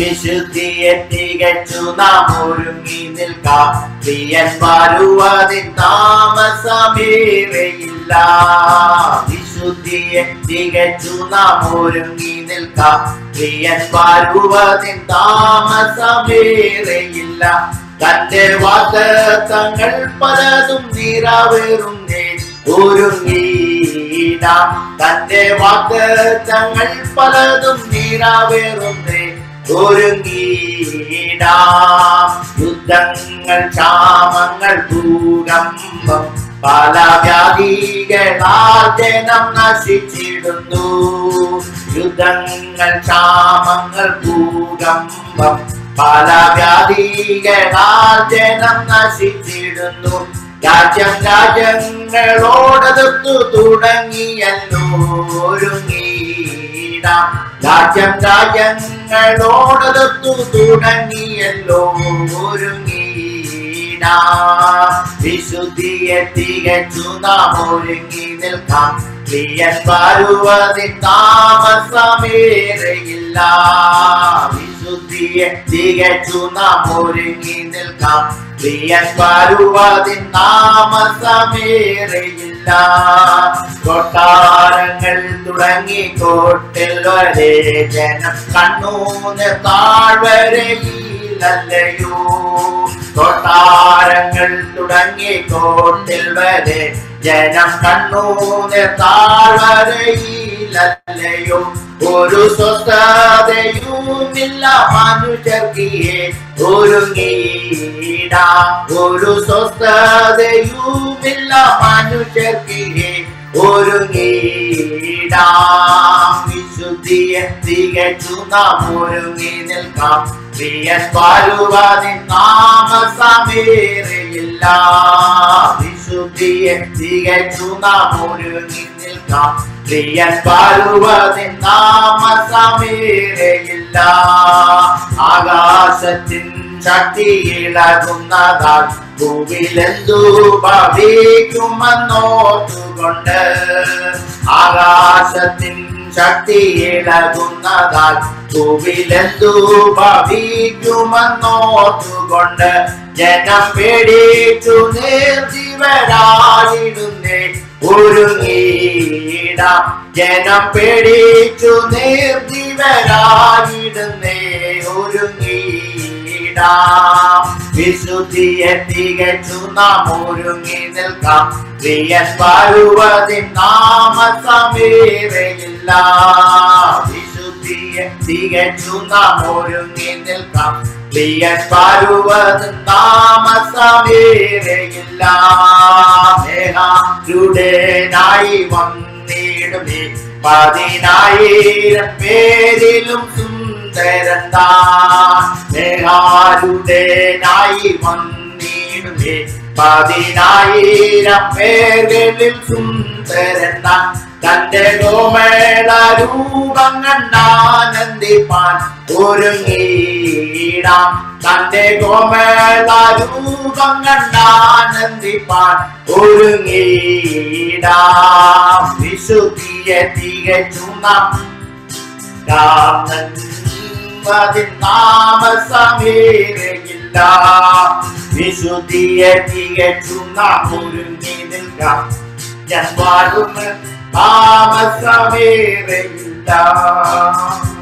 വിശുദ്ധിയെ തികച്ചു നാം ഒരുങ്ങി നിൽക്കാം പ്രിയൻ വരുവതിൻ താമസമേറെയില്ല വിശുദ്ധിയെ തികച്ചു നാം ഒരുങ്ങി നിൽക്കാം പ്രിയൻ വരുവതിൻ താമസമേറെയില്ല തന്റെ വാഗ്ദത്തങ്ങൾ പലതും നിറവേറുന്നേ ഒരുങ്ങിയിടാം തന്റെ വാഗ്ദത്തങ്ങൾ പലതും നിറവേറുന്നേ ഒരുങ്ങിയിടാം യുദ്ധങ്ങൾ ക്ഷാമങ്ങൾ ഭൂകമ്പം പല വ്യാധികളാൽ ജനം നശിച്ചിടുന്നു യുദ്ധങ്ങൾ ക്ഷാമങ്ങൾ ഭൂകമ്പം പല വ്യാധികളാൽ ജനം നശിച്ചിടുന്നു രാജ്യം രാജ്യങ്ങളോടടുത്തു തുടങ്ങിയല്ലോ ഒരുങ്ങിയിടാം രാജ്യം രാജ്യങ്ങളോടടുത്തു തുടങ്ങിയല്ലോ ഒരുങ്ങിയിടാം വിശുദ്ധിയെ തികച്ചു നാം ഒരുങ്ങി നിൽക്കാം പ്രിയൻ വരുവതിൻ താമസമേറെയില്ല വിശുദ്ധിയെ തികച്ചു നാം ഒരുങ്ങി നിൽക്കാം പ്രിയൻ വരുവതിൻ താമസമേറെയില്ല കൊട്ടാരങ്ങൾ തുടങ്ങി കോട്ടിൽ വരെ ജനം കണ്ണൂന്ന് താഴ്വരയിലല്ലയോ കൊട്ടാരങ്ങൾ തുടങ്ങി കോട്ടിൽ വരെ ജനം കണ്ണൂന്ന് താഴ്വരയിലല്ലയോ ഒരു സ്വസ്ഥതയുമില്ല മനുഷ്യർക്കിയെ ഒരുങ്ങിയിടാം ഒരു സ്വസ്ഥതയുമില്ല മനുഷ്യർക്കിയെ ഒരുങ്ങിയിടാം വിശുദ്ധിയെ തികച്ചു നാം ഒരുങ്ങി നിൽക്കാം പ്രിയൻ വരുവതിൻ താമസമേറെയില്ല വിശുദ്ധിയെ തികച്ചു നാം ഒരുങ്ങി നിൽക്കാം പ്രിയൻ വരുവതിൻ താമസമേറെയില്ല ആകാശത്തിൻ ശക്തി ഇളകുന്നതാൽ ഭൂവിലെന്തു ഭവിക്കുമെന്നോർത്തുകൊണ്ട് ആകാശത്തിൻ ശക്തി ഇളകുന്നതാൽ ഭൂവിലെന്തു ഭവിക്കുമെന്നോർത്തുകൊണ്ട് ജനം പേടിച്ചു നിർജീവരായിടുന്നേ ഒരുങ്ങിയിടാം ജനം പേടിച്ചു നിർജീവരായിടുന്നേ ഒരുങ്ങിയിടാം വിശുദ്ധിയെ തികച്ചു നാം ഒരുങ്ങി നിൽക്കാം പ്രിയൻ വരുവതിൻ താമസമേറെയില്ല വിശുദ്ധിയെ തികച്ചു നാം ഒരുങ്ങി നിൽക്കാം പ്രിയൻ വരുവതിൻ താമസമേറെയില്ല മേഘാരുടേനായി വന്നിടുമേ പതിനായിരം പേരിലും സുന്ദരൻ മേഘാരുടേനായി വന്നിടുമേ പതിനായിരം പേരിൽ സുന്ദരൻ തന്റെ ഗോമേള രൂപം കണ്ടാനന്ദിപ്പാൻ ഒരുങ്ങിയിടാം തന്റെ ഗോമേള രൂപം കണ്ടാനന്ദിപ്പാൻ ഒരുങ്ങിയിടാം വിശുദ്ധിയെ തികച്ചു നാം അതിൻ താമസമേറെയില്ല വിശുദ്ധിയെ തികച്ചു നാം ഒരുങ്ങി നിൽക്കാം ഞാൻ വാഴും താമസമേറെയില്ല